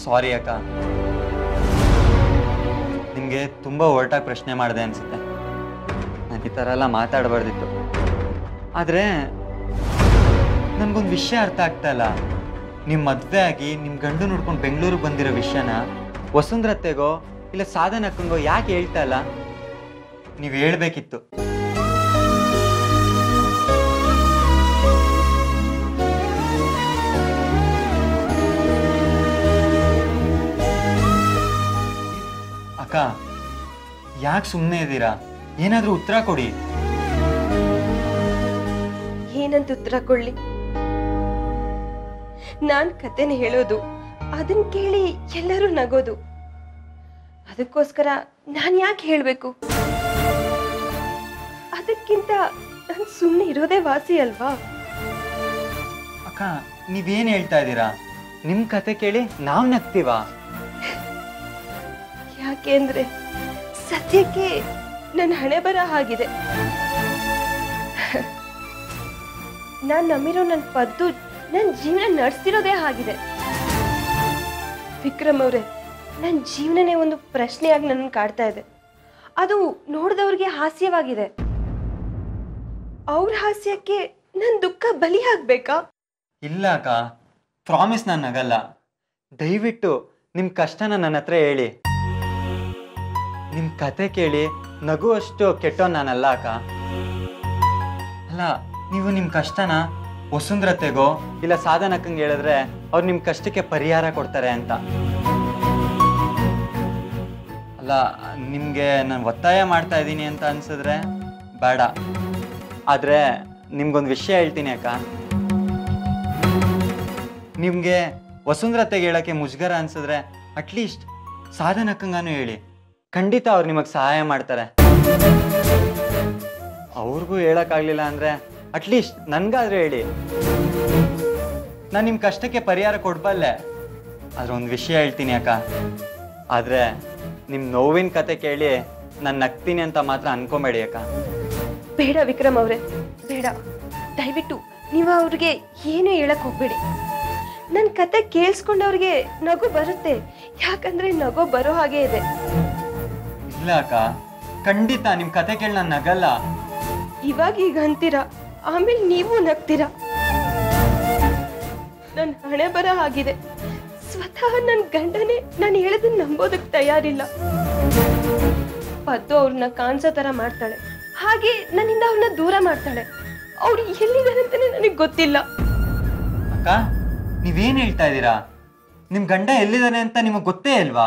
ಸಾರಿ ಅಕ್ಕ ನಿಮಗೆ ತುಂಬ ಒರಟಾಗಿ ಪ್ರಶ್ನೆ ಮಾಡಿದೆ ಅನ್ಸುತ್ತೆ ನಾನು ಈ ಥರ ಎಲ್ಲ ಮಾತಾಡಬಾರ್ದಿತ್ತು ಆದರೆ ನನಗೊಂದು ವಿಷಯ ಅರ್ಥ ಆಗ್ತಾ ಇಲ್ಲ ನಿಮ್ಮ ಮದುವೆ ಆಗಿ ನಿಮ್ಮ ಗಂಡು ನೋಡ್ಕೊಂಡು ಬೆಂಗಳೂರಿಗೆ ಬಂದಿರೋ ವಿಷಯನ ವಸುಂಧರತ್ತೆಗೋ ಇಲ್ಲ ಸಾಧನಕ್ಕಂಗೋ ಯಾಕೆ ಹೇಳ್ತಾ ಇಲ್ಲ ನೀವು ಹೇಳ್ಬೇಕಿತ್ತು ಅಕ್ಕ ಯಾಕೆ ಸುಮ್ಮನೆ ಇದ್ದೀರಾ ಏನಾದರೂ ಉತ್ತರ ಕೊಡಿ ಏನಂತ ಉತ್ತರ ಕೊಡ್ಲಿ ನಾನ್ ಕತೆನ ಹೇಳೋದು ಅದನ್ ಕೇಳಿ ಎಲ್ಲರೂ ನಗೋದು ಅದಕ್ಕೋಸ್ಕರ ನಾನ್ ಯಾಕೆ ಹೇಳ್ಬೇಕು ಅದಕ್ಕಿಂತ ನಾನ್ ಸುಮ್ಮನೆ ಇರೋದೇ ವಾಸಿ ಅಲ್ವಾ ಅಕ್ಕ ನೀವೇನು ಹೇಳ್ತಾ ಇದ್ದೀರಾ ನಿಮ್ಮ ಕತೆ ಕೇಳಿ ನಾವು ನಗ್ತೀವಾ ಯಾಕೆ ಅಂದ್ರೆ ಸದ್ಯಕ್ಕೆ ನನ್ನ ಹಣೆ ಬರ ಆಗಿದೆ ನಾನ್ ನಂಬಿರೋ ನನ್ನ ಪದ್ದು ನನ್ನ ಜೀವನ ನಡೆಸ್ತಿರೋದೇ ಆಗಿದೆ ವಿಕ್ರಮ್ ಅವ್ರೆ ನನ್ನ ಜೀವನನೇ ಒಂದು ಪ್ರಶ್ನೆಯಾಗಿ ನನ್ನ ಕಾಡ್ತಾ ಇದೆ ಅದು ನೋಡಿದವ್ರಿಗೆ ಹಾಸ್ಯವಾಗಿದೆ ಅವ್ರ ಹಾಸ್ಯಕ್ಕೆ ನನ್ನ ದುಃಖ ಬಲಿ ಆಗ್ಬೇಕಾ ಇಲ್ಲ ಅಕ್ಕ ಪ್ರಾಮಿಸ್ ನಾನು ನಗಲ್ಲ ದಯವಿಟ್ಟು ನಿಮ್ಮ ಕಷ್ಟನ ನನ್ನ ಹತ್ರ ಹೇಳಿ ನಿಮ್ಮ ಕತೆ ಕೇಳಿ ನಗುವಷ್ಟು ಕೆಟ್ಟೋ ನಾನಲ್ಲ ಅಕ್ಕ ಅಲ್ಲ ನೀವು ನಿಮ್ಮ ಕಷ್ಟನ ವಸುಂಧರತೆಗೋ ಇಲ್ಲ ಸಾಧನಕ್ಕಂಗೆ ಹೇಳಿದ್ರೆ ಅವ್ರು ನಿಮ್ಮ ಕಷ್ಟಕ್ಕೆ ಪರಿಹಾರ ಕೊಡ್ತಾರೆ ಅಂತ ಅಲ್ಲ ನಿಮಗೆ ನಾನು ಒತ್ತಾಯ ಮಾಡ್ತಾ ಇದ್ದೀನಿ ಅಂತ ಅನ್ಸಿದ್ರೆ ಬೇಡ ಆದರೆ ನಿಮ್ಗೊಂದು ವಿಷಯ ಹೇಳ್ತೀನಿ ಅಕ್ಕ ನಿಮಗೆ ವಸುಂಧರತೆಗೆ ಹೇಳೋಕ್ಕೆ ಮುಜುಗರ ಅನ್ಸಿದ್ರೆ ಅಟ್ಲೀಸ್ಟ್ ಸಾಧನಕ್ಕಂಗಾನು ಹೇಳಿ ಖಂಡಿತ ಅವ್ರು ನಿಮಗೆ ಸಹಾಯ ಮಾಡ್ತಾರೆ ಅವ್ರಿಗೂ ಹೇಳೋಕ್ಕಾಗಲಿಲ್ಲ ಅಂದರೆ ಅಟ್ಲೀಸ್ಟ್ ನನಗಾದ್ರೂ ಹೇಳಿ ನಾನು ನಿಮ್ಮ ಕಷ್ಟಕ್ಕೆ ಪರಿಹಾರ ಕೊಡ್ಬಲ್ಲೆ ಆದ್ರೆ ಒಂದು ವಿಷಯ ಹೇಳ್ತೀನಿ ಅಕ್ಕ ಆದರೆ ನಿಮ್ಮ ನೋವಿನ ಕತೆ ಕೇಳಿ ನಾನು ನಗ್ತೀನಿ ಅಂತ ಮಾತ್ರ ಅನ್ಕೊಂಬೇಡಿ ಅಕ್ಕ ಬೇಡ ವಿಕ್ರಮ್ ಅವರೇ ಬೇಡ ದಯವಿಟ್ಟು ನೀವು ಅವ್ರಿಗೆ ಏನು ಹೇಳಕ್ ಹೋಗ್ಬೇಡಿ ನನ್ನ ಕತೆ ಕೇಳಿಸ್ಕೊಂಡವ್ರಿಗೆ ನಗು ಬರುತ್ತೆ ಯಾಕಂದ್ರೆ ನಗು ಬರೋ ಹಾಗೆ ಇದೆ ಇಲ್ಲ ಅಕ್ಕ ಖಂಡಿತ ನಿಮ್ಮ ಕತೆ ಕೇಳಿ ನಾನು ನಗಲ್ಲ ಇವಾಗ ಈಗ ಅಂತೀರಾ ಆಮೇಲೆ ನೀವು ನಗ್ತೀರಾ ನನ್ನ ಹಣೆ ಬರ ಆಗಿದೆ ಸ್ವತಃ ನನ್ನ ಗಂಡನೇ ನಾನು ಹೇಳೋದನ್ನ ನಂಬೋದಕ್ಕೆ ತಯಾರಿಲ್ಲ ಪದ್ದು ಅವ್ರನ್ನ ಕಾಣಿಸೋ ಥರ ಮಾಡ್ತಾಳೆ ಹಾಗೆ ನನ್ನಿಂದ ಅವ್ರನ್ನ ದೂರ ಮಾಡ್ತಾಳೆ ಅವ್ರು ಎಲ್ಲಿದ್ದಾರೆ ಅಂತಾನೆ ನನಗೆ ಗೊತ್ತಿಲ್ಲ ಅಕ್ಕ ನೀವೇನು ಹೇಳ್ತಾ ಇದ್ದೀರಾ ನಿಮ್ಮ ಗಂಡ ಎಲ್ಲಿದ್ದಾನೆ ಅಂತ ನಿಮಗೆ ಗೊತ್ತೇ ಇಲ್ವಾ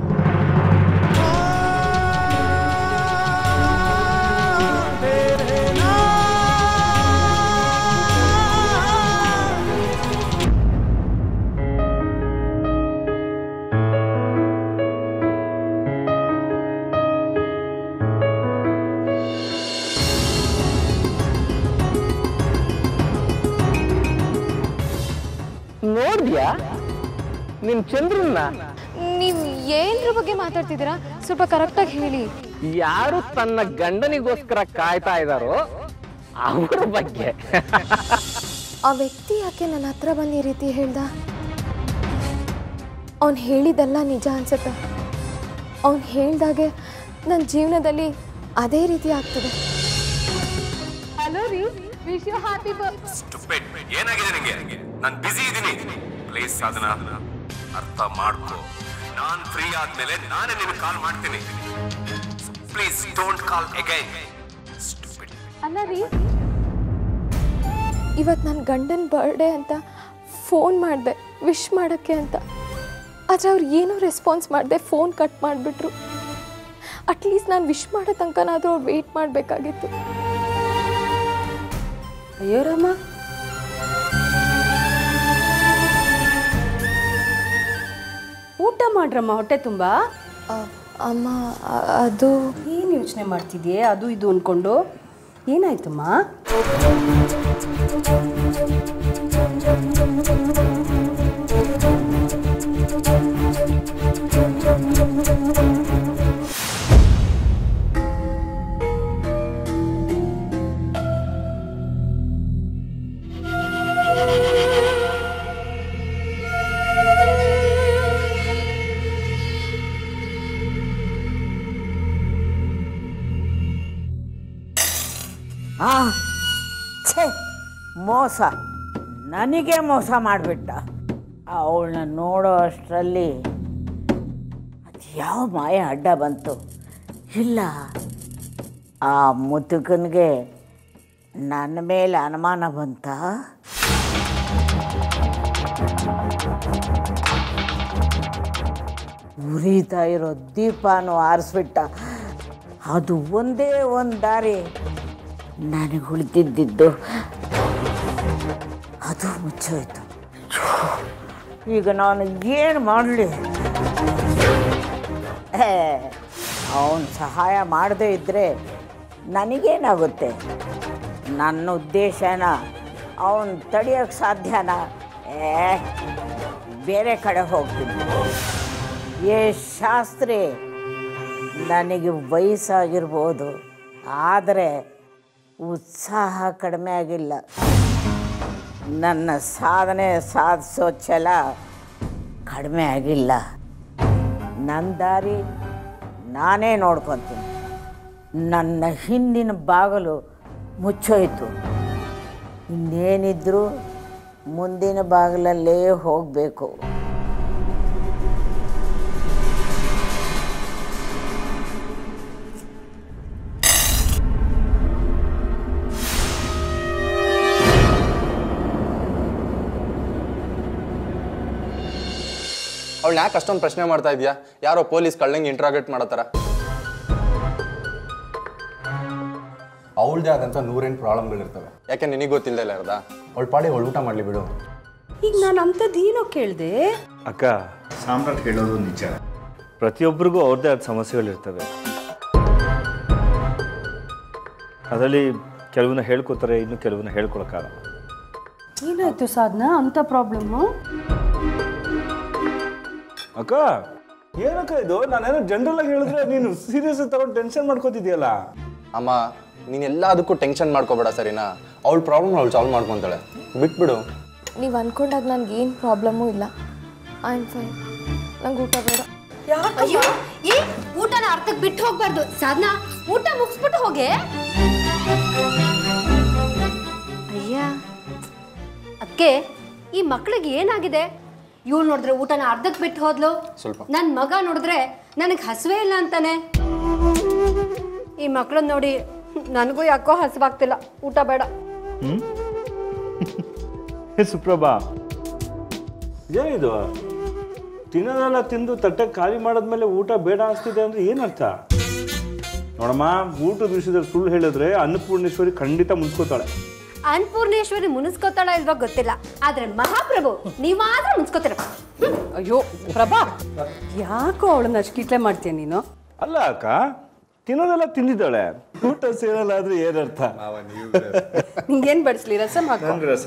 ನೋಡ್ದ್ಯಾ ನಿಮ್ ಚಂದ್ರನ್ನ ನೀವು ಏನ್ರ ಬಗ್ಗೆ ಮಾತಾಡ್ತಿದ್ದೀರಾ ಸ್ವಲ್ಪ ಕರೆಕ್ಟಾಗಿ ಹೇಳಿ ಯಾರು ತನ್ನ ಗಂಡನಿಗೋಸ್ಕರ ಕಾಯ್ತಾ ಇದಾರೋ ಅವ್ರ ಬಗ್ಗೆ ಆ ವ್ಯಕ್ತಿ ಯಾಕೆ ನನ್ನ ಹತ್ರ ಬಂದು ಈ ರೀತಿ ಹೇಳ್ದ ಅವ್ನು ಹೇಳಿದ್ದೆಲ್ಲ ನಿಜ ಅನ್ಸುತ್ತೆ ಅವ್ನು ಹೇಳ್ದಾಗೆ ನನ್ನ ಜೀವನದಲ್ಲಿ ಅದೇ ರೀತಿ ಆಗ್ತದೆ ಹಲೋ ರೀ ವಿಶ್ ಯು ಹ್ಯಾಪಿ ಸ್ಟುಪಿಡ್ ಏನಾಗಿದೆ ನಿಂಗೆ ನಾನು ಬಿಸಿ ಇದ್ದೀನಿ ಪ್ಲೀಸ್ ಸಾಧನ ಅರ್ಥ ಮಾಡ್ಕೋ ನಾನ್ ಫ್ರೀ ಆದ್ಮೇಲೆ ನಾನೇ ನಿನಗೆ ಕಾಲ್ ಮಾಡ್ತೀನಿ please don't call again stupid ಅಲ್ಲ ರೀ ಇವತ್ತು ನನ್ನ ಗಂಡನ ಬರ್ಡೇ ಅಂತ ಫೋನ್ ಮಾಡಿದೆ ವಿಶ್ ಮಾಡೋಕ್ಕೆ ಅಂತ ಆದರೆ ಅವ್ರು ಏನೂ ರೆಸ್ಪಾನ್ಸ್ ಮಾಡಿದೆ ಫೋನ್ ಕಟ್ ಮಾಡಿಬಿಟ್ರು ಅಟ್ಲೀಸ್ಟ್ ನಾನು ವಿಶ್ ಮಾಡೋ ತನಕನಾದರೂ ಅವ್ರು ವೆಯ್ಟ್ ಮಾಡಬೇಕಾಗಿತ್ತು ಅಯ್ಯೋ ರಾಮ ಊಟ ಮಾಡ್ರಮ್ಮ ಹೊಟ್ಟೆ ತುಂಬ ಅಮ್ಮ ಅ- ಅದು ಏನು ಯೋಚನೆ ಮಾಡ್ತಿದ್ಯೆ ಅದು ಇದು ಅಂದ್ಕೊಂಡು ಏನಾಯ್ತಮ್ಮ ಆ ಛೇ ಮೋಸ ನನಗೆ ಮೋಸ ಮಾಡಿಬಿಟ್ಟ ಅವಳನ್ನ ನೋಡೋ ಅಷ್ಟರಲ್ಲಿ ಅದು ಯಾವ ಮಾಯ ಅಡ್ಡ ಬಂತು ಇಲ್ಲ ಆ ಮುದುಕನಿಗೆ ನನ್ನ ಮೇಲೆ ಅನುಮಾನ ಬಂತ ಉರಿತಾ ಇರೋ ದೀಪನೂ ಆರಿಸ್ಬಿಟ್ಟ ಅದು ಒಂದೇ ಒಂದು ದಾರಿ ನನಗೆ ಉಳಿದಿದ್ದಿದ್ದು ಅದು ಮುಚ್ಚೋಯ್ತು ಈಗ ನಾನು ಏನು ಮಾಡಲಿ ಅವನು ಸಹಾಯ ಮಾಡದೇ ಇದ್ದರೆ ನನಗೇನಾಗುತ್ತೆ ನನ್ನ ಉದ್ದೇಶನ ಅವನು ತಡೆಯೋಕ್ಕೆ ಸಾಧ್ಯನಾ ಏ ಬೇರೆ ಕಡೆ ಹೋಗ್ತೀನಿ ಏ ಶಾಸ್ತ್ರಿ ನನಗೆ ವಯಸ್ಸಾಗಿರ್ಬೋದು ಆದರೆ ಉತ್ಸಾಹ ಕಡಿಮೆ ಆಗಿಲ್ಲ ನನ್ನ ಸಾಧನೆ ಸಾಧಿಸೋ ಛಲ ಕಡಿಮೆ ಆಗಿಲ್ಲ ನನ್ನ ದಾರಿ ನಾನೇ ನೋಡ್ಕೊತೀನಿ ನನ್ನ ಹಿಂದಿನ ಬಾಗಿಲು ಮುಚ್ಚೋಯ್ತು ಇನ್ನೇನಿದ್ರೂ ಮುಂದಿನ ಬಾಗಿಲಲ್ಲೇ ಹೋಗಬೇಕು ಅವಳನ್ನ ಯಾಕೆ ಅಷ್ಟೊಂದು ಪ್ರಶ್ನೆ ಮಾಡ್ತಾ ಇದೀಯಾ ಯಾರೋ ಪೊಲೀಸ್ ಕಳ್ಳಂಗೆ ಇಂಟ್ರಾಗೇಟ್ ಮಾಡತ್ತಾರ ಅವಳದೇ ಆದಂಥ ನೂರೆಂಟು ಪ್ರಾಬ್ಲಮ್ಗಳಿರ್ತವೆ ಯಾಕೆ ನಿನಗೆ ಗೊತ್ತಿಲ್ಲದೆ ಇಲ್ಲ ಇರೋದಾ ಅವಳ ಪಾಡಿ ಅವಳು ಊಟ ಮಾಡಲಿ ಬಿಡು ಈಗ ನಾನು ಅಂಥದ್ದು ಏನೋ ಕೇಳಿದೆ ಅಕ್ಕ ಸಾಮ್ರಾಟ್ ಹೇಳೋದು ನಿಜ ಪ್ರತಿಯೊಬ್ಬರಿಗೂ ಅವ್ರದ್ದೇ ಆದ ಸಮಸ್ಯೆಗಳಿರ್ತವೆ ಅದರಲ್ಲಿ ಕೆಲವನ್ನ ಹೇಳ್ಕೊತಾರೆ ಇನ್ನು ಕೆಲವನ್ನ ಹೇಳ್ಕೊಳಕ್ಕಾಗಲ್ಲ ಏನಾಯ್ತು ಸಾಧನ ಅಂಥ ಪ್ರಾಬ್ಲಮ್ಮು ಅಕ್ಕ ಏನಕ್ಕ ಇದು ನಾನೇನೋ ಜನರಲ್ ಆಗಿ ಹೇಳಿದ್ರೆ ನೀನು ಸೀರಿಯಸ್ ತಗೊಂಡು ಟೆನ್ಷನ್ ಮಾಡ್ಕೋತಿದ್ಯಲ್ಲ ಅಮ್ಮ ನೀನು ಎಲ್ಲದಕ್ಕೂ ಟೆನ್ಷನ್ ಮಾಡ್ಕೋಬೇಡ ಸರಿನಾ ಅವಳ ಪ್ರಾಬ್ಲಮ್ ಅವಳು ಸಾಲ್ವ್ ಮಾಡ್ಕೊತಾಳೆ ಬಿಟ್ಬಿಡು ನೀವು ಅಂದ್ಕೊಂಡಾಗ ನನಗೆ ಏನು ಪ್ರಾಬ್ಲಮ್ಮೂ ಇಲ್ಲ ಐ ಆಮ್ ಫೈನ್ ನಂಗೆ ಊಟ ಬೇಡ ಅಯ್ಯೋ ಏ ಊಟನ ಅರ್ಥಕ್ಕೆ ಬಿಟ್ಟು ಹೋಗ್ಬಾರ್ದು ಸಾಧನ ಊಟ ಮುಗಿಸ್ಬಿಟ್ಟು ಹೋಗೆ ಅಯ್ಯ ಅದಕ್ಕೆ ಈ ಮಕ್ಳಿಗೆ ಏನಾಗಿದೆ ಇವಳು ನೋಡಿದ್ರೆ ಊಟನ ಅರ್ಧಕ್ಕೆ ಬಿಟ್ಟು ಹೋದ್ಲು ಸ್ವಲ್ಪ. ನನ್ನ ಮಗ ನೋಡಿದ್ರೆ ನನಗೆ ಹಸುವೇ ಇಲ್ಲ ಅಂತಾನೆ ಈ ಮಕ್ಳನ್ನ ನೋಡಿ ನನಗೂ ಯಾಕೋ ಹಸುವಾಗ್ತಿಲ್ಲ ಊಟ ಬೇಡ ಹೇ ಸುಪ್ರಭಾ ಏನಿದು ತಿನ್ನೋದೆಲ್ಲ ತಿಂದು ತಟ್ಟೆ ಖಾಲಿ ಮಾಡಿದ್ಮೇಲೆ ಊಟ ಬೇಡ ಅನಿಸ್ತಿದೆ ಅಂದ್ರೆ ಏನರ್ಥ ನೋಡಮ್ಮ ಊಟದ ವಿಷಯದಲ್ಲಿ ಸುಳ್ಳು ಹೇಳಿದ್ರೆ ಅನ್ನಪೂರ್ಣೇಶ್ವರಿ ಖಂಡಿತ ಮುನ್ಸ್ಕೋತಾಳೆ ಅನ್ನಪೂರ್ಣೇಶ್ವರಿ ಮುನಿಸ್ಕೋತಾಳ ಇಲ್ವಾ ಗೊತ್ತಿಲ್ಲ ಆದ್ರೆ ಮಹಾಪ್ರಭು ನೀವಾದ್ರೂ ಮುನ್ಸ್ಕೋತೀರ ಅಯ್ಯೋ ಪ್ರಭಾ ಯಾಕೋ ಅವಳನ್ನ ಅಷ್ಟು ಕಿಟ್ಲೆ ಮಾಡ್ತೀಯ ನೀನು ಅಲ್ಲ ಅಕ್ಕ ತಿನ್ನೋದೆಲ್ಲ ತಿಂದಿದ್ದಾಳೆ ಊಟ ಸೇರಲ್ಲ ಆದ್ರೆ ಏನರ್ಥ ನಿಂಗೇನು ಬಡಿಸ್ಲಿ ರಸಮ್ ಹಾಕೋ ನನ್ಗೆ ರಸಂ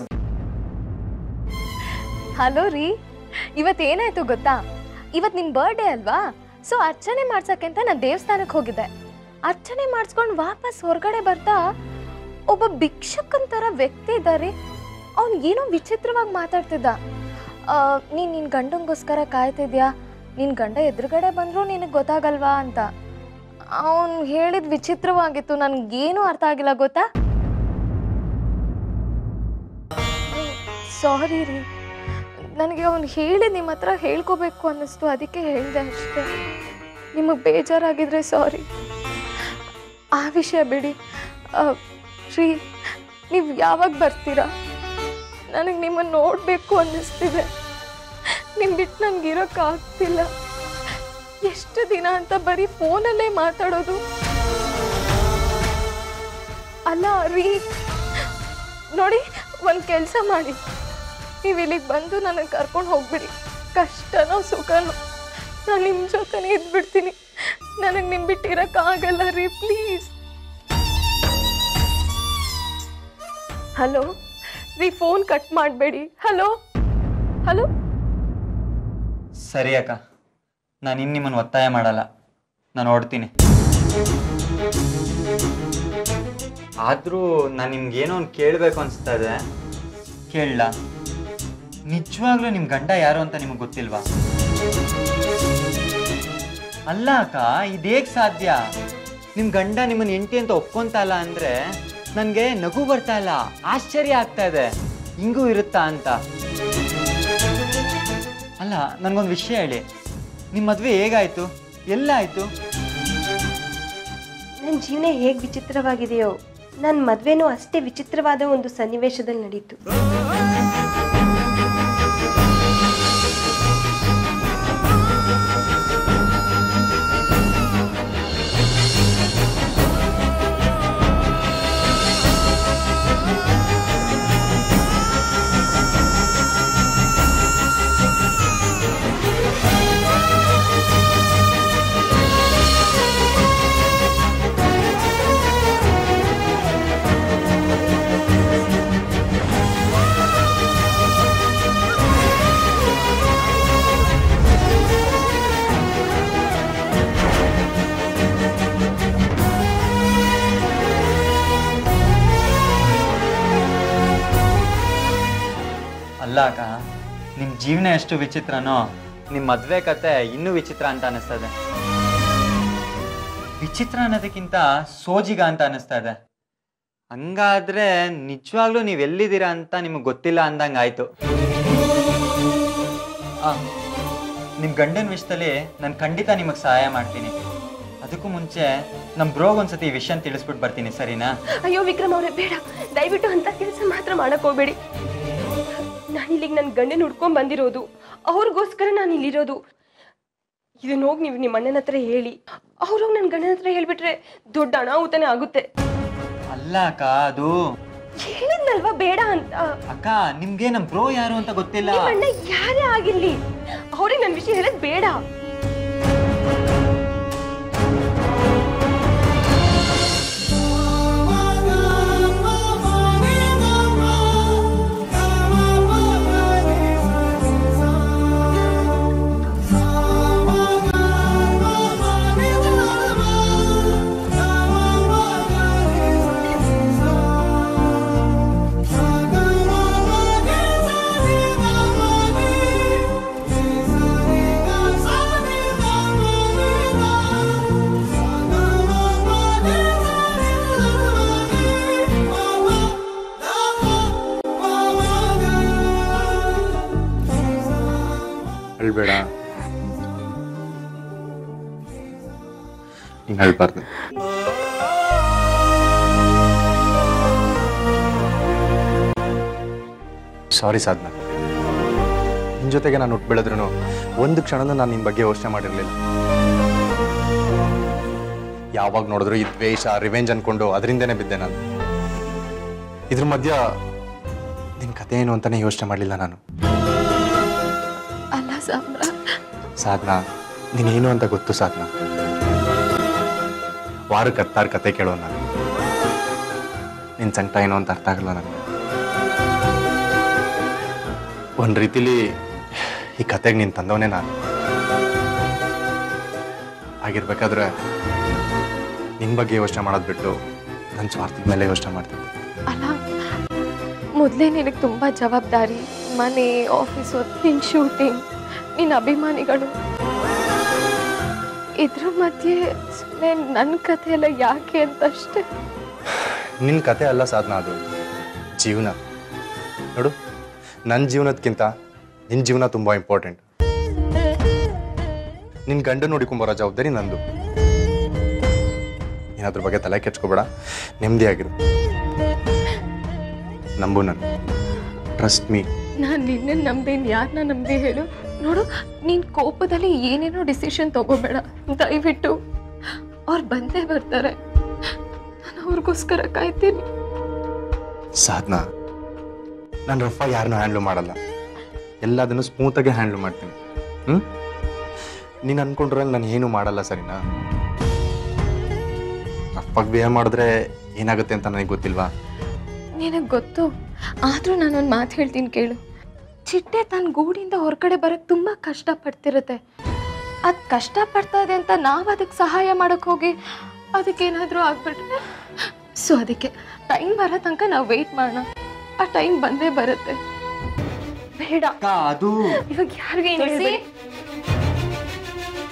ಹಲೋ ರೀ ಇವತ್ತು ಏನಾಯ್ತು ಗೊತ್ತಾ ಇವತ್ತು ನಿನ್ನ ಬರ್ಡೇ ಅಲ್ವಾ ಸೊ ಅರ್ಚನೆ ಮಾಡ್ಸಕ್ಕೆ ಅಂತ ನಾನು ದೇವಸ್ಥಾನಕ್ಕೆ ಹೋಗಿದ್ದೆ ಅರ್ಚನೆ ಮಾಡಿಸ್ಕೊಂಡು ವಾಪಸ್ ಹೊರಗಡೆ ಬರ್ತಾ ಒಬ್ಬ ಭಿಕ್ಷಕನ್ ಥರ ವ್ಯಕ್ತಿ ಇದ್ದಾರೆ ಅವ್ನು ಏನೋ ವಿಚಿತ್ರವಾಗಿ ಮಾತಾಡ್ತಿದ್ದ ನೀನು ನಿನ್ನ ಗಂಡಂಗೋಸ್ಕರ ಕಾಯ್ತಿದ್ಯಾ ನಿನ್ನ ಗಂಡ ಎದುರುಗಡೆ ಬಂದರೂ ನಿನಗೆ ಗೊತ್ತಾಗಲ್ವಾ ಅಂತ ಅವನು ಹೇಳಿದ ವಿಚಿತ್ರವಾಗಿತ್ತು ನನಗೇನು ಅರ್ಥ ಆಗಿಲ್ಲ ಗೊತ್ತಾ ಸಾರಿ ರೀ ನನಗೆ ಅವ್ನು ಹೇಳಿ ನಿಮ್ಮ ಹತ್ರ ಹೇಳ್ಕೋಬೇಕು ಅನ್ನಿಸ್ತು ಅದಕ್ಕೆ ಹೇಳಿದೆ ಅಷ್ಟೇ ನಿಮಗೆ ಬೇಜಾರಾಗಿದ್ರೆ ಸಾರಿ ಆ ವಿಷಯ ಬಿಡಿ ಆ, ಶ್ರೀ ನೀವು ಯಾವಾಗ ಬರ್ತೀರಾ ನನಗೆ ನಿಮ್ಮನ್ನು ನೋಡಬೇಕು ಅನ್ನಿಸ್ತಿದೆ ನಿಮ್ಮ ಬಿಟ್ಟು ನನಗೆ ಇರೋಕ್ಕಾಗ್ತಿಲ್ಲ ಎಷ್ಟು ದಿನ ಅಂತ ಬರೀ ಫೋನಲ್ಲೇ ಮಾತಾಡೋದು ಅಲ್ಲ ರೀ ನೋಡಿ ಒಂದು ಕೆಲಸ ಮಾಡಿ ನೀವು ಇಲ್ಲಿಗೆ ಬಂದು ನನಗೆ ಕರ್ಕೊಂಡು ಹೋಗ್ಬಿಡಿ ಕಷ್ಟನೋ ಸುಖನೋ ನಾನು ನಿಮ್ಮ ಜೊತೆನೇ ಇದ್ಬಿಡ್ತೀನಿ ನನಗೆ ನಿಮ್ಮ ಬಿಟ್ಟು ಇರೋಕ್ಕಾಗಲ್ಲ ರೀ ಪ್ಲೀಸ್ ಹಲೋ ರೀ ಫೋನ್ ಕಟ್ ಮಾಡಬೇಡಿ ಹಲೋ ಹಲೋ ಸರಿ ಅಕ್ಕ ನಾನು ಇನ್ನು ನಿಮ್ಮನ್ನು ಒತ್ತಾಯ ಮಾಡಲ್ಲ ನಾನು ಹೊಡ್ತೀನಿ ಆದರೂ ನಾನು ನಿಮ್ಗೆ ಏನೋ ಒಂದು ಕೇಳಬೇಕು ಅನಿಸ್ತಾ ಇದೆ ಕೇಳಲ್ಲ ನಿಜವಾಗ್ಲೂ ನಿಮ್ಮ ಗಂಡ ಯಾರು ಅಂತ ನಿಮಗೆ ಗೊತ್ತಿಲ್ವಾ ಅಲ್ಲ ಅಕ್ಕ ಇದೇಗ್ ಸಾಧ್ಯ ನಿಮ್ಮ ಗಂಡ ನಿಮ್ಮನ್ನ ಹೆಂಡತಿ ಅಂತ ಒಪ್ಕೊಂತಲ್ಲ ಅಂದರೆ ನನಗೆ ನಗು ಬರ್ತಾ ಇಲ್ಲ ಆಶ್ಚರ್ಯ ಆಗ್ತಾ ಇದೆ ಹಿಂಗೂ ಇರುತ್ತಾ ಅಂತ ಅಲ್ಲ ನನಗೊಂದು ವಿಷಯ ಹೇಳಿ ನಿಮ್ಮ ಮದುವೆ ಹೇಗಾಯ್ತು ಎಲ್ಲಾಯ್ತು ನನ್ನ ಜೀವನ ಹೇಗೆ ವಿಚಿತ್ರವಾಗಿದೆಯೋ ನನ್ನ ಮದುವೆನೂ ಅಷ್ಟೇ ವಿಚಿತ್ರವಾದ ಒಂದು ಸನ್ನಿವೇಶದಲ್ಲಿ ನಡೀತು ಅಲ್ಲ ಅಕ್ಕ ನಿಮ್ಮ ಜೀವನ ಎಷ್ಟು ವಿಚಿತ್ರನೋ ನಿಮ್ಮ ಮದುವೆ ಕತೆ ಇನ್ನೂ ವಿಚಿತ್ರ ಅಂತ ಅನಿಸ್ತದೆ ವಿಚಿತ್ರ ಅನ್ನೋದಕ್ಕಿಂತ ಸೋಜಿಗ ಅಂತ ಅನಿಸ್ತಾ ಇದೆ ಹಂಗಾದ್ರೆ ನಿಜವಾಗ್ಲೂ ನೀವು ಎಲ್ಲಿದ್ದೀರಾ ಅಂತ ನಿಮಗೆ ಗೊತ್ತಿಲ್ಲ ಅಂದಂಗೆ ಆಯ್ತು ಆ, ನಿಮ್ಮ ಗಂಡನ ವಿಷಯದಲ್ಲಿ ನಾನು ಖಂಡಿತ ನಿಮಗೆ ಸಹಾಯ ಮಾಡ್ತೀನಿ ಅದಕ್ಕೂ ಮುಂಚೆ ನಮ್ಮ ಬ್ರೋಗ್ ಒಂದ್ಸತಿ ಈ ವಿಷಯ ತಿಳಿಸ್ಬಿಟ್ಟು ಬರ್ತೀನಿ ಸರಿನಾ ಅಯ್ಯೋ ವಿಕ್ರಮ್ ಅವರೇ ಬೇಡ ದಯವಿಟ್ಟು ಅಂತ ಕೆಲಸ ಮಾತ್ರ ಮಾಡಕ್ ಹೋಗ್ಬೇಡಿ ನಾನು ಇಲ್ಲಿಗೆ ನನ್ನ ಗಂಡನ ಹುಡ್ಕೊಂಡ್ ಬಂದಿರೋದು ಅವ್ರಿಗೋಸ್ಕರ ನಾನು ಇಲ್ಲಿರೋದು ಇದನ್ನ ಹೋಗಿ ನೀವು ನಿಮ್ಮ ಅಣ್ಣನ ಹತ್ರ ಹೇಳಿ ಅವ್ರೋಗಿ ನನ್ನ ಗಂಡನ ಹತ್ರ ಹೇಳ್ಬಿಟ್ರೆ ದೊಡ್ಡ ಅನಾಹುತನೇ ಆಗುತ್ತೆ ಅಲ್ಲ ಅಕ್ಕ ಅದು ಹೇಳಿದ್ನಲ್ವಾ ಬೇಡ ಅಂತ ಅಕ್ಕ ನಿಮ್ಗೆ ನಮ್ಮ ಬ್ರೋ ಯಾರು ಅಂತ ಗೊತ್ತಿಲ್ಲ ನಿಮ್ಮ ಅಣ್ಣ ಯಾರೇ ಆಗಿರ್ಲಿ ಅವ್ರಿಗೆ ನನ್ನ ವಿಷಯ ಹೇಳೋದು ಬೇಡ ಅಳ್ಬೇಡ ಹಿಂಗೆ ಅಳ್ಬಾರ್ದು ಸಾರಿ ಸಾಧನ ನಿನ್ನ ಜೊತೆಗೆ ನಾನು ಹುಟ್ಟು ಬೆಳೆದ್ರೂ ಒಂದು ಕ್ಷಣನೂ ನಾನು ನಿನ್ನ ಬಗ್ಗೆ ಯೋಚನೆ ಮಾಡಿರಲಿಲ್ಲ ಯಾವಾಗ ನೋಡಿದ್ರು ಈ ದ್ವೇಷ ರಿವೆಂಜ್ ಅನ್ಕೊಂಡು ಅದರಿಂದನೇ ಬಿದ್ದೆ ನಾನು ಇದ್ರ ಮಧ್ಯ ನಿನ್ನ ಕತೆ ಏನು ಅಂತಾನೆ ಯೋಚನೆ ಮಾಡಲಿಲ್ಲ ನಾನು ಅಲ್ಲ ಸಾಮ್ರಾಟ್ ಸಾಧನಾ ನೀನೇನು ಅಂತ ಗೊತ್ತು ಸಾಧನಾ ವಾರಕ್ಕೆ ಹತ್ತಾರು ಕತೆ ಕೇಳೋ ನಾನು ನಿನ್ನ ಸಂಕಟ ಏನು ಅಂತ ಅರ್ಥ ಆಗಲ್ಲ ನನಗೆ ಒಂದು ರೀತಿಲಿ ಈ ಕತೆಗೆ ನೀನು ತಂದವನೇ ನಾನು ಆಗಿರ್ಬೇಕಾದ್ರೆ ನಿನ್ನ ಬಗ್ಗೆ ಯೋಚನೆ ಮಾಡೋದು ಬಿಟ್ಟು ನನ್ನ ಸ್ವಾರ್ಥದ ಮೇಲೆ ಯೋಚನೆ ಮಾಡ್ತಿದ್ದೆ ಅಲ್ಲ ಮೊದಲೇ ನಿನಗೆ ತುಂಬ ಜವಾಬ್ದಾರಿ ಮನೆ ಆಫೀಸು ನಿನ್ನ ಶೂಟಿಂಗ್ ನಿನ್ನ ಅಭಿಮಾನಿಗಳು ಇದ್ರ ಮಧ್ಯೆ ಸುಮ್ಮನೆ ನನ್ನ ಕಥೆ ಎಲ್ಲ ಯಾಕೆ ಅಂತ ಅಷ್ಟೇ ನಿನ್ನ ಕತೆ ಅಲ್ಲ ಸಾಧನ ಅದು ಜೀವನ ನೋಡು ನನ್ನ ಜೀವನದಕ್ಕಿಂತ ನಿನ್ನ ಜೀವನ ತುಂಬ ಇಂಪಾರ್ಟೆಂಟ್ ನಿನ್ನ ಗಂಡ ನೋಡಿಕೊಂಬರೋ ಜವಾಬ್ದಾರಿ ನಂದು ನೀನು ಅದ್ರ ಬಗ್ಗೆ ತಲೆ ಕೆಡ್ಸ್ಕೊಬೇಡ ನೆಮ್ಮದಿಯಾಗಿರು ನಂಬು ನಾನು ಟ್ರಸ್ಟ್ ಮೀ ನಾನು ನಿನ್ನ ನಂಬೇನು ಯಾರನ್ನ ನಂಬಿ ಹೇಳು ನೋಡು ನೀನು ಕೋಪದಲ್ಲಿ ಏನೇನೋ ಡಿಸಿಷನ್ ತಗೋಬೇಡ ದಯವಿಟ್ಟು ಅವ್ರು ಬಂದೇ ಬರ್ತಾರೆ ನಾನು ಅವ್ರಿಗೋಸ್ಕರ ಕಾಯ್ತೀನಿ ಸಾಧನ ನಾನು ರಫ ಯಾರನ್ನೂ ಹ್ಯಾಂಡ್ಲ್ ಮಾಡಲ್ಲ ಎಲ್ಲದನ್ನು ಸ್ಮೂತಾಗಿ ಹ್ಯಾಂಡ್ಲ್ ಮಾಡ್ತೀನಿ ಹ್ಞೂ ನೀನು ಅನ್ಕೊಂಡ್ರಂಗೆ ನಾನು ಏನೂ ಮಾಡಲ್ಲ ಸರಿನಾ ರಫಾಗಿ ಬಿಹೇವ್ ಮಾಡಿದ್ರೆ ಏನಾಗುತ್ತೆ ಅಂತ ನನಗೆ ಗೊತ್ತಿಲ್ವಾ ನಿನಗೆ ಗೊತ್ತು ಆದರೂ ನಾನೊಂದು ಮಾತು ಹೇಳ್ತೀನಿ ಕೇಳು ಚಿಟ್ಟೆ ತನ್ನ ಗೂಡಿಂದ ಹೊರಗಡೆ ಬರೋಕ್ಕೆ ತುಂಬ ಕಷ್ಟಪಡ್ತಿರುತ್ತೆ ಅದು ಕಷ್ಟಪಡ್ತಾ ಇದೆ ಅಂತ ನಾವು ಅದಕ್ಕೆ ಸಹಾಯ ಮಾಡೋಕ್ಕೆ ಹೋಗಿ ಅದಕ್ಕೇನಾದರೂ ಆಗ್ಬಿಟ್ರೆ ಸೊ ಅದಕ್ಕೆ ಟೈಮ್ ಬರೋ ತನಕ ನಾವು ವೆಯ್ಟ್ ಮಾಡೋಣ ಆ ಟೈಮ್ ಬಂದೇ ಬರುತ್ತೆ ಬೇಡ ಅಕ್ಕ ಅದು ಇವಾಗ ಯಾರಿಗೆ ಏನು ತುಳ್ಸಿ? ಹೇಳ್ಬೇಡಿ.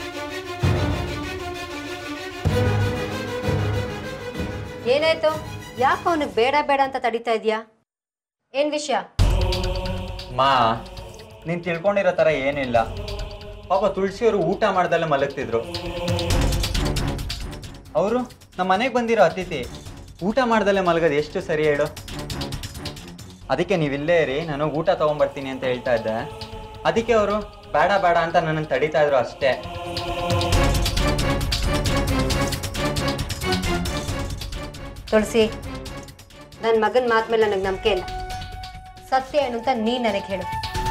ಏನಾಯ್ತು ಯಾಕೆ ಅವನಿಗೆ ಬೇಡ ಬೇಡ ಅಂತ ತಡಿತಾ ಇದೀಯಾ ಏನ್ ವಿಷಯ ಮಾ ನೀನ್ ತಿಳ್ಕೊಂಡಿರೋ ಥರ ಏನಿಲ್ಲ ಪಾಪ ತುಳಸಿಯವರು ಊಟ ಮಾಡ್ದಲ್ಲೇ ಮಲಗ್ತಿದ್ರು ಅವರು ನಮ್ಮ ಮನೆಗೆ ಬಂದಿರೋ ಅತಿಥಿ ಊಟ ಮಾಡ್ದಲ್ಲೇ ಮಲಗೋದು ಎಷ್ಟು ಸರಿ ಹೇಳು ಅದಕ್ಕೆ ನೀವಿಲ್ಲೇ ಇರಿ ನಾನು ಊಟ ತಗೊಂಬರ್ತೀನಿ ಅಂತ ಹೇಳ್ತಾ ಇದ್ದೆ ಅದಕ್ಕೆ ಅವರು ಬೇಡ ಬೇಡ ಅಂತ ನನ್ನನ್ನು ತಡಿತಾ ಇದ್ರು ಅಷ್ಟೇ ತುಳಸಿ ನನ್ನ ಮಗನ ಮಾತ್ ಮೇಲೆ ನನಗೆ ನಂಬಿಕೆ ಇಲ್ಲ ಸತ್ಯ ಏನು ಅಂತ ನೀ ನನಗೆ ಹೇಳು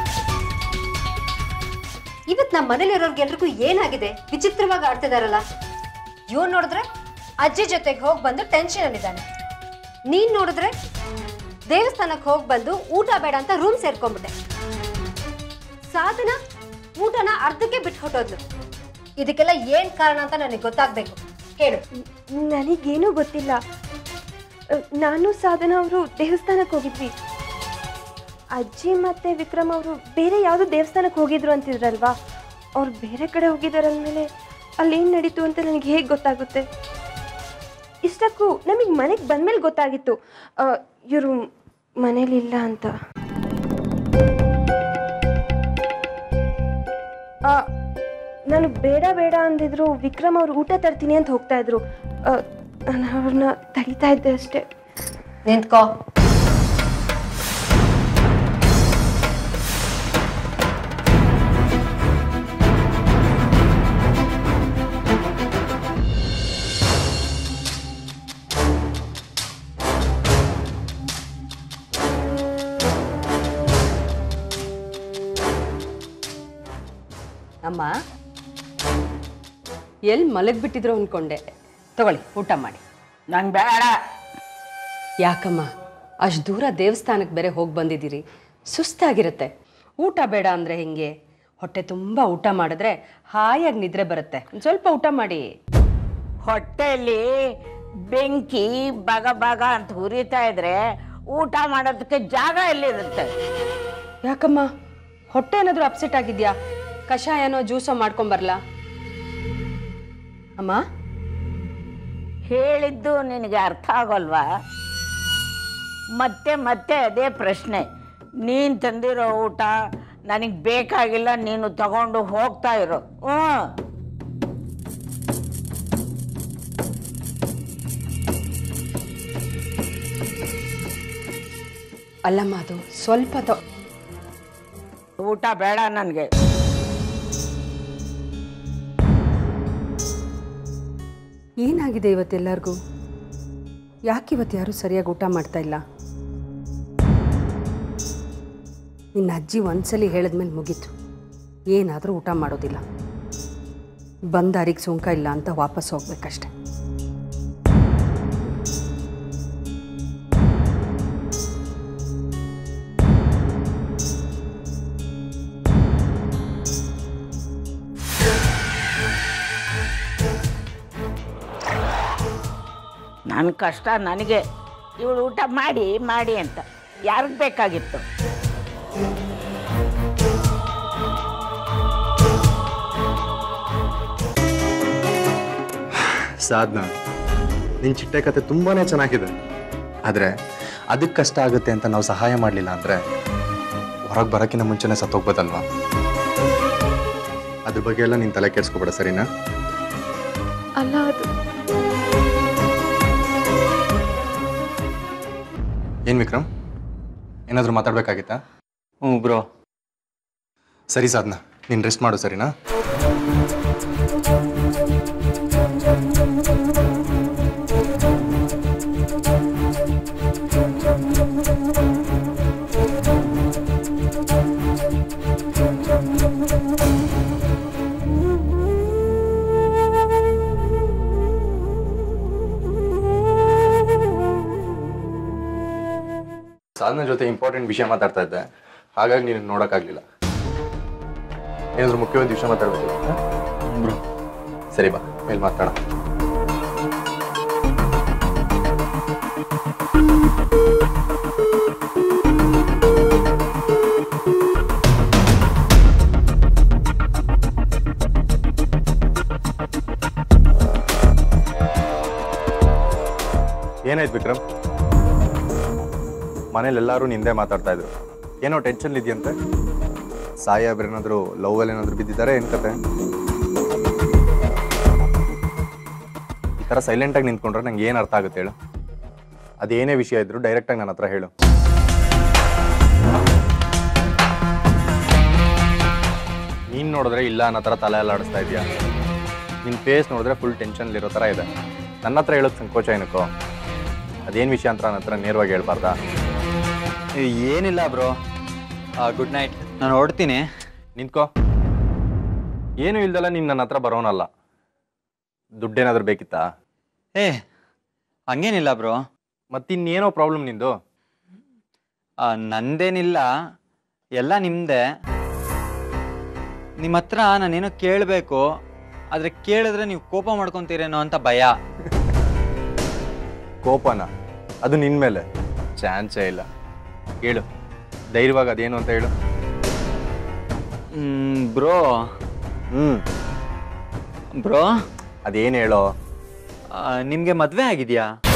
ಇವತ್ತು ನಮ್ಮ ಮನೇಲಿರೋರ್ಗೆಲ್ರಿಗೂ ಏನಾಗಿದೆ ವಿಚಿತ್ರವಾಗಿ ಆಡ್ತಿದಾರಲ್ಲ ಇವ್ನು ನೋಡಿದ್ರೆ ಅಜ್ಜಿ ಜೊತೆಗೆ ಹೋಗಿ ಬಂದು ಟೆನ್ಷನ್ ಅಲ್ಲಿದ್ದಾನೆ ನೀನ್ ನೋಡಿದ್ರೆ ದೇವಸ್ಥಾನಕ್ಕೆ ಹೋಗಿ ಬಂದು ಊಟ ಬೇಡ ಅಂತ ರೂಮ್ ಸೇರ್ಕೊಂಡ್ಬಿಟ್ಟೆ ಸಾಧನ ಊಟನ ಅರ್ಧಕ್ಕೆ ಬಿಟ್ಟು ಹೊಟ್ಟೋದ್ಲು ಇದಕ್ಕೆಲ್ಲ ಏನ್ ಕಾರಣ ಅಂತ ನನಗೆ ಗೊತ್ತಾಗ್ಬೇಕು ಹೇಳು ನನಗೇನೂ ಗೊತ್ತಿಲ್ಲ ಅಹ್, ನಾನು ಸಾಧನ ಅವರು ದೇವಸ್ಥಾನಕ್ಕೆ ಹೋಗಿದ್ವಿ ಅಜ್ಜಿ ಮತ್ತೆ ವಿಕ್ರಮ್ ಅವರು ಬೇರೆ ಯಾವುದೋ ದೇವಸ್ಥಾನಕ್ಕೆ ಹೋಗಿದ್ರು ಅಂತಿದ್ರಲ್ವಾ ಅವ್ರು ಬೇರೆ ಕಡೆ ಹೋಗಿದಾರಂದ್ಮೇಲೆ ಅಲ್ಲೇನು ನಡೀತು ಅಂತ ನನಗೆ ಹೇಗೆ ಗೊತ್ತಾಗುತ್ತೆ ಇಷ್ಟಕ್ಕೂ ನಮಗೆ ಮನೆಗೆ ಬಂದ್ಮೇಲೆ ಗೊತ್ತಾಗಿತ್ತು ಇವರು ಮನೇಲಿಲ್ಲ ಅಂತ ಆ, ನಾನು ಬೇಡ ಬೇಡ ಅಂದಿದ್ರು ವಿಕ್ರಮ್ ಅವ್ರು ಊಟ ತರ್ತೀನಿ ಅಂತ ಹೋಗ್ತಾ ಇದ್ರು ಆ, ನಾನು ಅವ್ರನ್ನ ತಡಿತಾ ಇದ್ದೆ ಅಷ್ಟೇ ನಿಂತ್ಕೋ ಅಮ್ಮ ಎಲ್ಲಿ ಮಲಗ್ಬಿಟ್ಟಿದ್ರು ಅನ್ಕೊಂಡೆ ತಗೊಳ್ಳಿ ಊಟ ಮಾಡಿ ನಂಗೆ ಬೇಡ ಯಾಕಮ್ಮ ಅಷ್ಟು ದೂರ ದೇವಸ್ಥಾನಕ್ಕೆ ಬೇರೆ ಹೋಗಿ ಬಂದಿದ್ದೀರಿ ಸುಸ್ತಾಗಿರುತ್ತೆ ಊಟ ಬೇಡ ಅಂದರೆ ಹೆಂಗೆ ಹೊಟ್ಟೆ ತುಂಬ ಊಟ ಮಾಡಿದ್ರೆ ಹಾಯಾಗಿ ನಿದ್ರೆ ಬರುತ್ತೆ ಒಂದ್ ಸ್ವಲ್ಪ ಊಟ ಮಾಡಿ ಹೊಟ್ಟೆಯಲ್ಲಿ ಬೆಂಕಿ ಬಗ ಬಗ ಅಂತ ಉರಿತಾ ಇದ್ರೆ ಊಟ ಮಾಡೋದಕ್ಕೆ ಜಾಗ ಎಲ್ಲಿರುತ್ತೆ ಯಾಕಮ್ಮ ಹೊಟ್ಟೆ ಏನಾದರೂ ಅಪ್ಸೆಟ್ ಆಗಿದ್ಯಾ ಕಷಾಯನೋ ಜ್ಯೂಸೋ ಮಾಡ್ಕೊಂಬರ್ಲಾ ಅಮ್ಮ ಹೇಳಿದ್ದು ನಿನಗೆ ಅರ್ಥ ಆಗೋಲ್ವಾ ಮತ್ತೆ ಮತ್ತೆ ಅದೇ ಪ್ರಶ್ನೆ ನೀನು ತಂದಿರೋ ಊಟ ನನಗೆ ಬೇಕಾಗಿಲ್ಲ ನೀನು ತಗೊಂಡು ಹೋಗ್ತಾ ಇರೋ ಹ್ಞೂ ಅಲ್ಲಮ್ಮ ಅದು ಸ್ವಲ್ಪ ತ ಊಟ ಬೇಡ ನನಗೆ ಏನಾಗಿದೆ ಇವತ್ತೆಲ್ಲರಿಗೂ ಯಾಕೆ ಇವತ್ತು ಯಾರೂ ಸರಿಯಾಗಿ ಊಟ ಮಾಡ್ತಾ ಇಲ್ಲ ನಿನ್ನ ಅಜ್ಜಿ ಒಂದ್ಸಲಿ ಹೇಳಿದ್ಮೇಲೆ ಮುಗೀತು ಏನಾದರೂ ಊಟ ಮಾಡೋದಿಲ್ಲ ಬಂದಾರಿಗೆ ಸುಂಕ ಇಲ್ಲ ಅಂತ ವಾಪಸ್ ಹೋಗ್ಬೇಕಷ್ಟೆ ನನ್ನ ಕಷ್ಟ ನನಗೆ ಇವಳು ಊಟ ಮಾಡಿ ಮಾಡಿ ಅಂತ ಯಾರಿಗೆ ಬೇಕಾಗಿತ್ತು ಸಾಧನ ನಿನ್ನ ಚಿಟ್ಟೆ ಕತೆ ತುಂಬಾ ಚೆನ್ನಾಗಿದೆ ಆದರೆ ಅದಕ್ಕೆ ಕಷ್ಟ ಆಗುತ್ತೆ ಅಂತ ನಾವು ಸಹಾಯ ಮಾಡಲಿಲ್ಲ ಅಂದರೆ ಹೊರಗೆ ಬರೋಕ್ಕಿಂತ ಮುಂಚೆನೇ ಸತ್ತೋಗ್ಬೋದಲ್ವಾ ಅದ್ರ ಬಗ್ಗೆ ಎಲ್ಲ ನೀನು ತಲೆ ಕೆಡಿಸ್ಕೊಬೇಡ ಸರಿನಾ ಅಲ್ಲ ಅದು ಏನು ವಿಕ್ರಮ್ ಏನಾದರೂ ಮಾತಾಡಬೇಕಾಗಿತ್ತಾ ಹ್ಞೂ ಬ್ರೋ ಸರಿ ಸಾಧನ ನೀನು ರೆಸ್ಟ್ ಮಾಡು ಸರಿನಾ ಸಾಧನ ಜೊತೆ ಇಂಪಾರ್ಟೆಂಟ್ ವಿಷಯ ಮಾತಾಡ್ತಾ ಇದ್ದೆ ಹಾಗಾಗಿ ನೀನು ನೋಡೋಕ್ಕಾಗಲಿಲ್ಲ ಏನಾದರೂ ಮುಖ್ಯವಾದ ವಿಷಯ ಮಾತಾಡ್ಬೇಕು ಬ್ರೋ ಸರಿ ಬಾ ಮೇಲೆ ಮಾತಾಡ ಏನಾಯ್ತು ವಿಕ್ರಮ್ ಮನೇಲಿ ಎಲ್ಲರೂ ನಿಂದೆ ಮಾತಾಡ್ತಾ ಇದ್ರು ಏನೋ ಟೆನ್ಷನ್ ಇದೆಯಂತೆ ಸಾಹೇಬ್ರು ಏನಾದರೂ ಲವ್ವಲ್ಲಿ ಏನಾದರೂ ಬಿದ್ದಿದ್ದಾರೆ ಏನು ಕತೆ ಈ ಥರ ಸೈಲೆಂಟಾಗಿ ನಿಂತ್ಕೊಂಡ್ರೆ ನಂಗೆ ಏನು ಅರ್ಥ ಆಗುತ್ತೆ ಹೇಳು ಅದೇನೇ ವಿಷಯ ಇದ್ರು ಡೈರೆಕ್ಟಾಗಿ ನನ್ನ ಹತ್ರ ಹೇಳು ನೀನು ನೋಡಿದ್ರೆ ಇಲ್ಲ ಅನ್ನೋ ಥರ ತಲೆ ಎಲ್ಲ ಆಡಿಸ್ತಾ ಇದೆಯಾ ನಿನ್ನ ಫೇಸ್ ನೋಡಿದ್ರೆ ಫುಲ್ ಟೆನ್ಷನ್ಲಿರೋ ಥರ ಇದೆ ನನ್ನ ಹತ್ರ ಹೇಳೋದು ಸಂಕೋಚ ಏನಕ್ಕೋ ಅದೇನು ವಿಷಯ ಅಂತ ನನ್ನ ಹತ್ರ ನೇರವಾಗಿ ಹೇಳ್ಬಾರ್ದಾ ಏ, ಏನಿಲ್ಲ ಬ್ರೋ ಗುಡ್ ನೈಟ್ ನಾನು ಹೊರಡ್ತೀನಿ ನಿಂತ್ಕೋ ಏನು ಇಲ್ದಲ್ಲ ನೀನು ನನ್ನ ಹತ್ರ ಬರೋನಲ್ಲ ದುಡ್ಡೇನಾದ್ರೂ ಬೇಕಿತ್ತಾ ಏ ಹಂಗೇನಿಲ್ಲ ಬ್ರೋ ಮತ್ತಿನ್ನೇನೋ ಪ್ರಾಬ್ಲಮ್ ನಿಂದು ನಂದೇನಿಲ್ಲ ಎಲ್ಲ ನಿಮ್ಮದೇ ನಿಮ್ಮ ಹತ್ರ ನಾನೇನೋ ಕೇಳಬೇಕು ಆದರೆ ಕೇಳಿದ್ರೆ ನೀವು ಕೋಪ ಮಾಡ್ಕೊತೀರೇನೋ ಅಂತ ಭಯ ಕೋಪನ ಅದು ನಿನ್ನ ಮೇಲೆ ಚಾನ್ಸೇ ಇಲ್ಲ ಹೇಳು ಧೈರ್ಯವಾಗಿ ಅದೇನು ಅಂತ ಹೇಳು ಬ್ರೋ ಹ್ಞೂ ಬ್ರೋ ಅದೇನು ಹೇಳೋ ನಿಮಗೆ ಮದುವೆ ಆಗಿದೆಯಾ